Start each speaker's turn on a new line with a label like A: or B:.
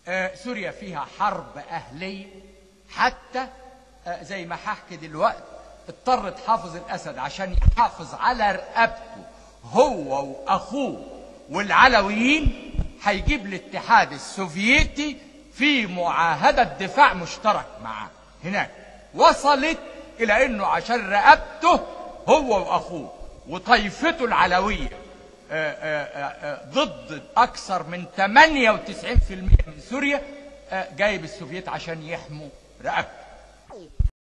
A: آه، سوريا فيها حرب أهلية حتى آه، زي ما هحكي دلوقتي اضطرت حافظ الأسد عشان يحافظ على رقبته هو وأخوه والعلويين هيجيب الاتحاد السوفيتي في معاهدة دفاع مشترك معاه هناك وصلت إلى أنه عشان رقبته هو وأخوه وطائفته العلوية آه، آه، آه، ضد أكثر من 98% من سوريا آه، جايب السوفيت عشان يحموا رقبته